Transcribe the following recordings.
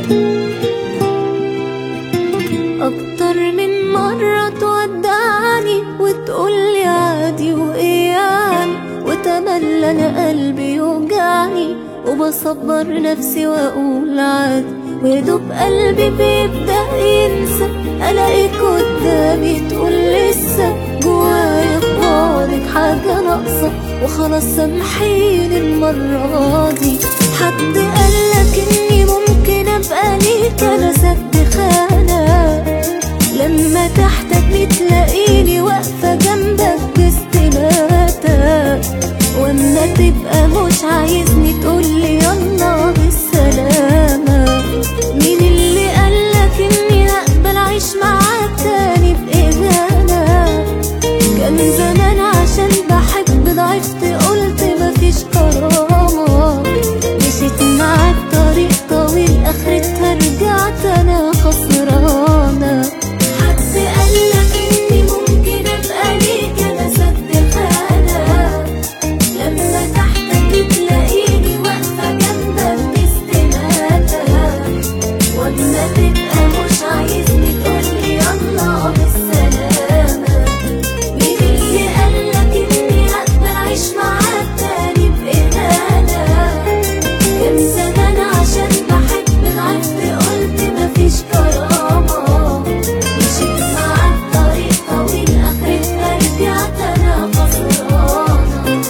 أكتر من مرة تودعني وتقولي عادي وإيه يعني وتملى أنا قلبي يوجعني وبصبر نفسي وأقول عادي ويدوب قلبي بيبدأ ينسى ألاقيك قدامي تقول لسه جوايا في بعدك حاجة ناقصة وخلاص سامحيني المرة دي حد قالك إني ممكن أبقى ليك أنا سد خانة لما تحتاجني تلاقيني واقفة جنبك باستماتة واما تبقى مش عايزني تقولي يلا بالسلامة مين اللي قالك اني هقبل اعيش معاك تاني بإهانة كان زمان عشان بحب ضعفت قلت مفيش كرامة مشيت معاك طريق طويل اخرتها رجعت انا خسرانة حد قالك اني ممكن ابقى ليك انا سد خانة لما تحتاج تلاقيني واقفة جنبك باستماتة واما تبقى مش عايزني تقولي يلا بالسلامة مين اللي قالك اني هقبل اعيش معاك تاني بإهانة كان زمان عشان بحب ضعفت قلت مفيش كرامة مشيت معاك طريق طويل اخرتها رجعت انا خسرانة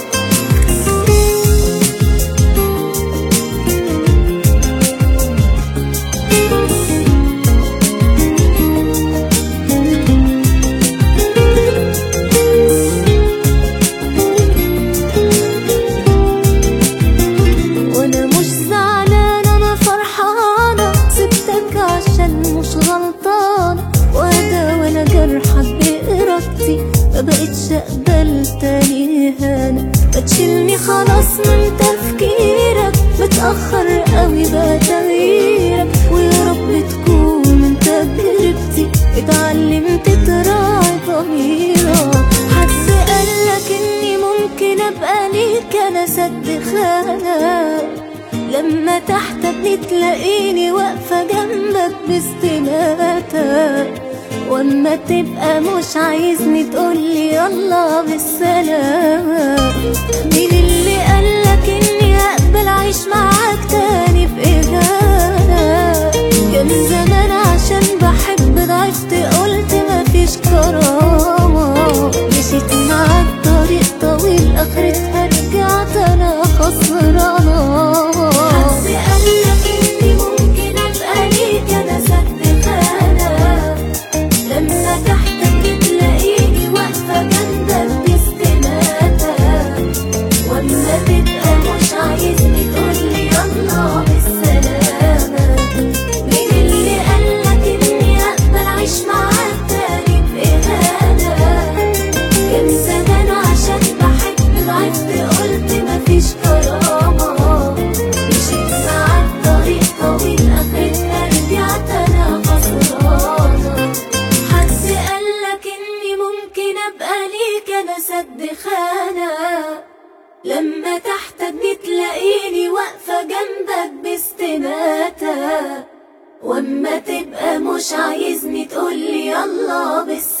وانا مش زعلانة انا فرحانة سبتك عشان مش غلطانة وانا وانا جرحك بإرادتي ما بقتش اقبل تاني اهانة ما تشيلني خلاص من تفكيرك متأخر قوي بقى تغييرك ويا رب تكون من تجربتي اتعلمت تراعي ضميرك حد قالك اني ممكن ابقى ليك انا سد خانة لما تحتاجني تلاقيني واقفة جنبك باستماتة واما تبقى مش عايزني تقولي يلا بالسلامة مين اللي قالك اني هقبل اعيش معاك تاني بإهانة كان زمان عشان بحب ضعفت قلت مفيش كرامة مشيت معاك طريق طويل اخرتها رجعت انا خسرانة حد قالك اني ممكن ابقى ليك انا سد خانة لما تحتاج تلاقيني واقفة جنبك باستماتة واما تبقى مش عايزني تقولي يلا بالسلامة مين اللي قالك اني هقبل اعيش معاك تاني بإهانة كان زمان عشان بحب ضعفت قلت مفيش كرامة مشيت معاك طريق طويل اخرتها رجعت انا خسرانة حد قالك اني ممكن ابقى ليك انا سد خانة لما تحتاجني تلاقيني واقفة جنبك باستماتة واما تبقى مش عايزني تقولي يلا بالسلامة